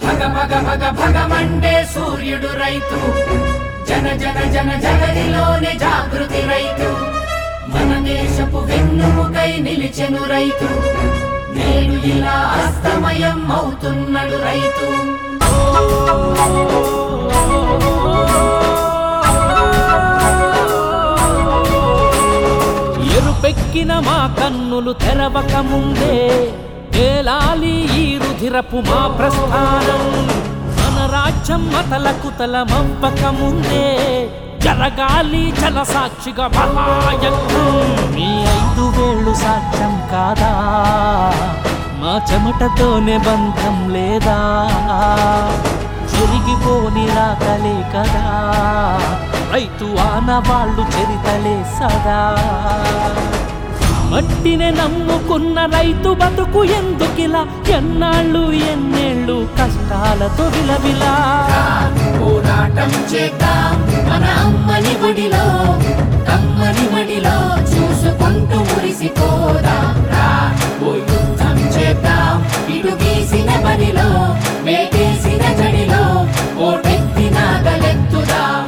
భగ భగ భగ భగమండే సూర్యుడు రైతు జన జన జన జగదిలోనే జాగృతి రైతు మన దేశపు వెన్నుముకై నిలిచెను రైతు నేడు ఇలా అస్తమయం అవుతున్నాడు రైతు ఎరుపెక్కిన మా కన్నులు తెరవక ముందే తేలాలి ఈ రుధిరపు మా ప్రస్థానం మన రాజ్యం మతల కుతలమవ్వక ముందే జరగాలి జల సాక్షిగా మహాయజ్ఞం మీ ఐదు వేళ్ళు సాక్ష్యం కాదా మా చెమటతోనే బంధం లేదా చెరిగిపోని రాకలే కదా రైతు ఆనవాళ్ళు చరితలే సదా మట్టిని నమ్ముకున్న రైతు బతుకు ఎందుకిలా ఎన్నాళ్ళు ఎన్నేళ్ళు కష్టాలతో విలవిలా పోరాటం చేద్దాం మన అమ్మని ఒడిలో కమ్మని మడిలో చూసుకుంటూ మురిసిపోదాం రా ఓ యుద్ధం చేద్దాం ఇటు గీసిన బరిలో వేటేసిన జడిలో ఓటెత్తి నాగలెత్తుదాం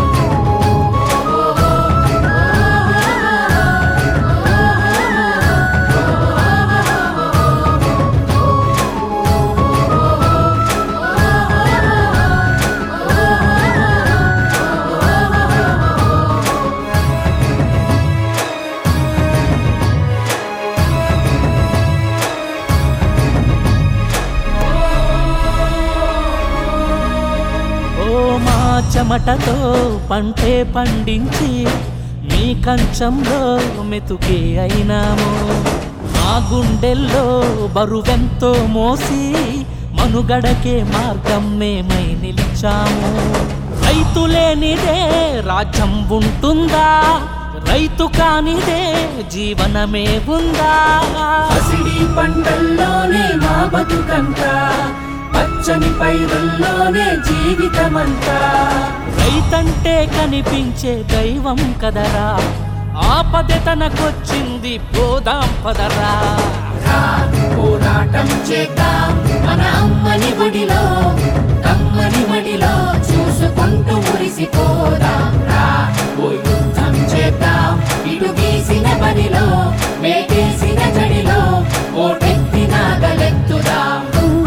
ఓ మా చెమటతో పంటే పండించి మీ కంచంలో మెతుకే అయినాము మా గుండెల్లో బరువెంతో మోసి మనుగడకే మార్గం మేమై నిలిచాము రైతు లేనిదే రాజ్యం ఉంటుందా రైతు కానిదే జీవనమే ఉందా పసిడి పంటల్లోనే మా బతుకంతా పచ్చని పైరుల్లోనే జీవితమంతా రైతంటే కనిపించే దైవం కదరా ఆపద తనకొచ్చింది పోదాం పదరా రా, పోరాటం చేద్దాం మన అమ్మని ఒడిలో కమ్మని మడిలో చూసుకుంటూ మురిసిపోదాం రా ఓ యుద్ధం చేద్దాం ఇటు గీసిన బరిలో వేటేసిన జడిలో ఓటెత్తి నాగలెత్తుదాం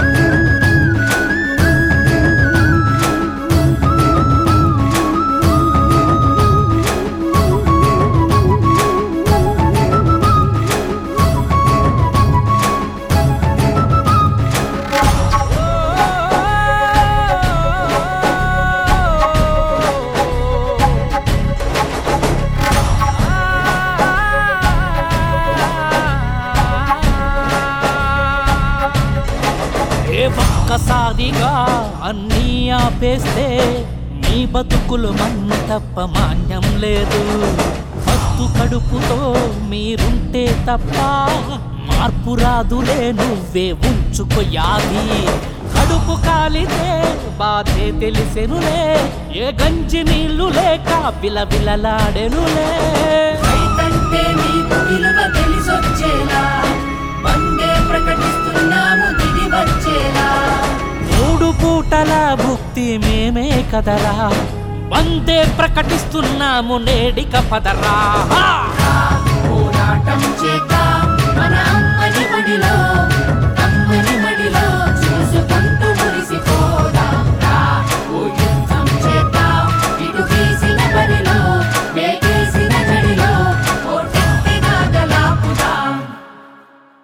ఏ ఒక్కసారిగా అన్నీ ఆపేస్తే మీ బతుకులు మన తప్ప మాన్యం లేదు మస్తు కడుపుతో మీరుంటే తప్ప మార్పు రాదులే నువ్వే ఉంచుకో యాది కడుపు కాలితే బాధే తెలిసెనులే ఏ గంజి నీళ్లు లేక బిలబిలలాడెనులే రైతంటే నీకు విలువ తెలిసొచ్చేలా వందే ప్రకటిస్తున్నాము దిగి వచ్చేలా మూడు పూటల భుక్తి మేమే కదరా వందే ప్రకటిస్తున్నాము నేడిక పదరా హా! పోరాటం చేద్దాం మన అమ్మని ఒడిలో